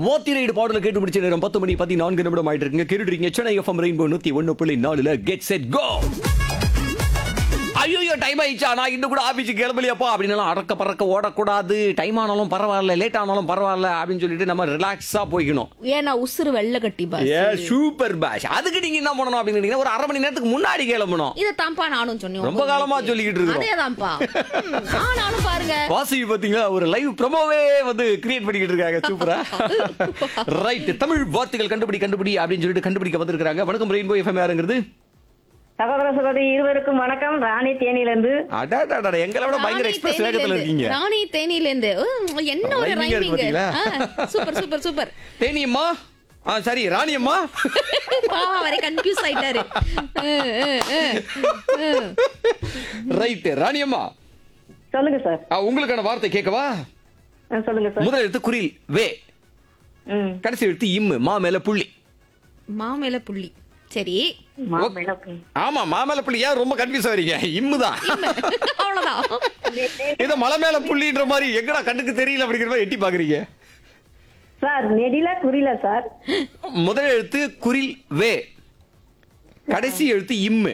வாத்தி ride பாடல கேட்டு முடிச்ச நேரம் பத்து மணி பதினான்கு நிமிடம் ஆயிட்டு இருக்குங்க கேட்டுறீங்க சென்னை எஃப்எம் ரெயின்போ நூத்தி ஒன்னு புள்ளி நாலுல கெட் செட் கோ ஐயோ டைம் ஆயிடுச்சா நான் இன்னும் கூட ஆபீஸுக்கு கிளம்பலையாப்பா அப்படின்னு அறக்க பறக்க ஓடக்கூடாது டைம் ஆனாலும் பரவாயில்ல லேட் ஆனாலும் பரவாயில்ல அப்படின்னு சொல்லிட்டு நம்ம ரிலாக்ஸா போய்க்கணும் ஏன்னா உசுறு வெள்ள கட்டி பாஸ் ஏ சூப்பர் பேஷ் அதுக்கு நீங்க என்ன பண்ணணும் அப்படின்னு கேட்டீங்கன்னா, ஒரு அரை மணி நேரத்துக்கு முன்னாடி கிளம்பணும் இத தான்ப்பா நானும் சொன்னேன் ரொம்ப காலமா சொல்லிக்கிட்டு இருக்கோம். அதேதான்ப்பா ம், ஆனாலும் பாருங்க வாசி பாத்தீங்களா ஒரு லைவ் ப்ரோமோவே வந்து கிரியேட் பண்ணிக்கிட்டு இருக்காங்க சூப்பரா ரைட் தமிழ் வார்த்தைகள் கண்டுபிடி கண்டுபிடி அப்படின்னு சொல்லிட்டு கண்டுபிடிக்க வந்திருக்காங்க வணக்கம் ரெயின்போ எஃப்எம் யாருங்கிறது சகோதர சகோதரி இருவருக்கும் வணக்கம் ராணி தேனியிலிருந்து அடாடாடா எங்களை விட பயங்கர ராணி எக்ஸ்பிரஸ் தேனியில வேகத்துல இருந்து. இருக்கீங்க ராணி தேனியில இருந்து உம், என்ன ஒரு Rhyming ஆ இருக்கு ரைமிங் பாத்தீங்களா? சூப்பர் சூப்பர் சூப்பர் தேனியம்மா ஆ சரி ராணியம்மா பாவம் வரை கன்ஃபியூஸ் ஆயிட்டாரு அஹ், அஹ், அஹ், அஹ். ரைட் ராணியம்மா சொல்லுங்க சார் ஆ, உங்களுக்கான வார்த்தை கேட்கவா ஆ, சொல்லுங்க சார் முதல் எழுத்து குரில் வே ம் கடைசி எழுத்து இம்மு மா மேல புள்ளி மாமேல புள்ளி சரி மாம்பழம் okay. ஆமா மா மேல புள்ளி ஏன் ரொம்ப கன்ஃபியூஸ் ஆவீங்க இம்மு தான் அவ்வளவுதான் இத மலை மேல புள்ளின்ற மாதிரி எங்கடா கண்ணுக்கு தெரியல அப்படிங்கிற மாதிரி எட்டி பாக்குறீங்க சார் நெடில குறில சார் முதல் எழுத்து குரில் வே கடைசி எழுத்து இம்மு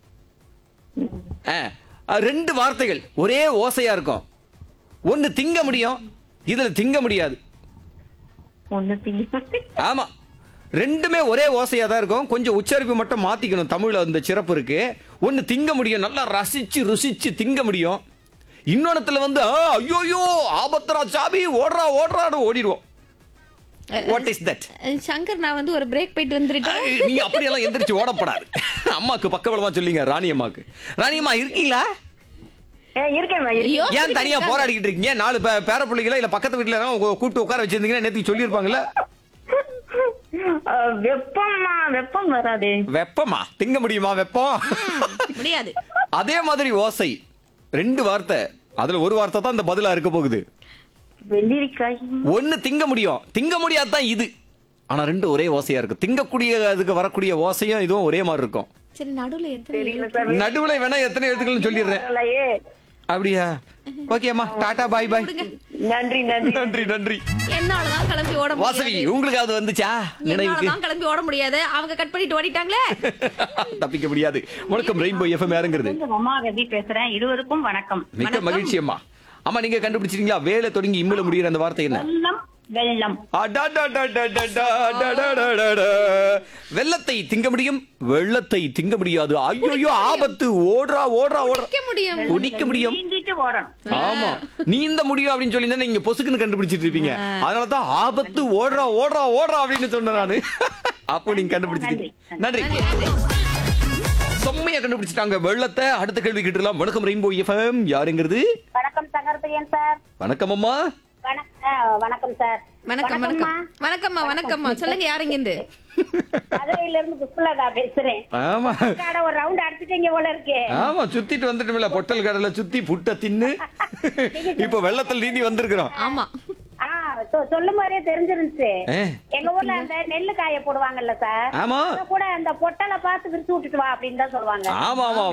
ஆ, ஆ, ரெண்டு வார்த்தைகள் ஒரே ஓசையா இருக்கும் ஒன்னு திங்க முடியும் இதுல திங்க முடியாது ஒண்ணு திங்க ஆமா ரெண்டுமே ஒரே ஓசையா தான் இருக்கும் கொஞ்சம் உச்சரிப்பு மட்டும் மாத்திக்கணும் தமிழ்ல அந்த சிறப்பு இருக்கு ஒன்னு திங்க முடியும் நல்லா ரசிச்சு ருசிச்சு திங்க முடியும் இன்னொன்னத்துல வந்து "ஆ, ஐயோயோ ஆபத்ரா சாபி ஓடுறா ஓடுறான்னு ஓடிடுவோம் what is that ah, Shankar நான் வந்து ஒரு பிரேக் போயிட்டு வந்துருட்டேன் நீ அப்படியெல்லாம் எந்திரிச்சு ஓடப்படாது அம்மாக்கு பக்கபலமா சொல்லிங்க ராணி அம்மாக்கு ராணி அம்மா இருக்கீங்களா ஏ இருக்கேன் ஐயோ ஏன் தனியா போராடிக்கிட்டு இருக்கீங்க நாலு பே- பேர பிள்ளைங்களா இல்ல பக்கத்து வீட்டுல எல்லாம் உங்க கூப்பிட்டு உட்கார வச்சிருந்தீங்கன்னா நேத்து சொல்லியிருப்பாங்கல்ல வெப்பம்மா வெப்பம் வராதே வெப்பமா திங்க முடியுமா வெப்பம் முடியாது அதே மாதிரி ஓசை ரெண்டு வார்த்தை அதுல ஒரு வார்த்தை தான் இந்த பதிலா இருக்க போகுது வெள்ளரிக்காய் ஒண்ணு திங்க முடியும் திங்க முடியாதான் இது ஆனா ரெண்டு ஒரே ஓசையா இருக்கு திங்கக்கூடிய அதுக்கு வரக்கூடிய ஓசையும் இதுவும் ஒரே மாதிரி இருக்கும் சரி நடுவுல எத்தனை தெரியல சார் நடுவுல வேணா எத்தனை எழுத்துக்கள்னு சொல்லிடுறேன் வரலையே. அப்படியா ஓகேம்மா டாடா பாய் பாய் நன்றி நன்றி நன்றி நன்றி என்னாலதான் கிளம்பி ஓட வாசவி முடியாது உங்களுக்கு அது வந்துச்சா நினைவுக்கு என்னாலதான் கிளம்பி ஓட முடியாது அவங்க கட் பண்ணிட்டு ஓடிட்டாங்களே தப்பிக்க முடியாது வணக்கம் ரெயின்போ எஃப்எம் யாருங்கிறது உமாகதி பேசுறேன் இருவருக்கும் வணக்கம் மிக்க மகிழ்ச்சி அம்மா அம்மா நீங்க கண்டுபிடிச்சிட்டீங்களா வேலை தொடங்கி இம்முல முடியிற அந்த வார்த்தை என்ன வெள்ளம் வெள்ளம் அடடடடடடடடடடட. வெள்ளத்தை திங்க முடியும் வெள்ளத்தை திங்க முடியாது ஐயோ ஆபத்து ஓடுறா ஓடுறா ஓடுறா நிக்க முடியும் குடிக்க முடியும் நீந்திட்டு ஓடணும் ஆமா நீந்த முடியும் அப்படின்னு சொல்லி நீங்க பொசுக்குன்னு கண்டுபிடிச்சிட்டு இருப்பீங்க அதனாலதான் ஆபத்து ஓடுறா ஓடுறா ஓடுறா அப்படின்னு சொன்னேன் நானு அப்போ நீங்க கண்டுபிடிச்சிட்டீங்க நன்றி செம்மையா கண்டுபிடிச்சிட்டாங்க வெள்ளத்தை அடுத்த கேள்வி கேட்டுலாம் வணக்கம் ரெயின்போ எஃப்எம் யாருங்கிறது வணக்கம் சங்கரபிரியன் சார் வணக்கம் அம்மா வணக்கம் வணக்கம் சார் வணக்கம் வணக்கம் வணக்கம்மா வணக்கம்மா சொல்லுங்க யாருங்க இருந்து மதுரையில இருந்து புஷ்பலதா பேசுறேன் ஆமா காட ஒரு ரவுண்ட் அடிச்சிட்டீங்க போல இருக்கு ஆமா சுத்திட்டு வந்துட்டோம்ல பொட்டல் கடலை சுத்தி புட்ட தின்னு இப்ப வெள்ளத்தில் நீந்தி வந்திருக்கிறோம் ஆமா ஆ சொ- சொல்லும் போதே தெரிஞ்சிருந்துச்சு ஏ, எங்க ஊர்ல அந்த நெல்லு காய போடுவாங்கல்ல சார் ஆமா அத கூட அந்த பொட்டலை பார்த்து விரிச்சு விட்டுட்டு வா அப்படின்னு தான் சொல்லுவாங்க ஆமா ஆமா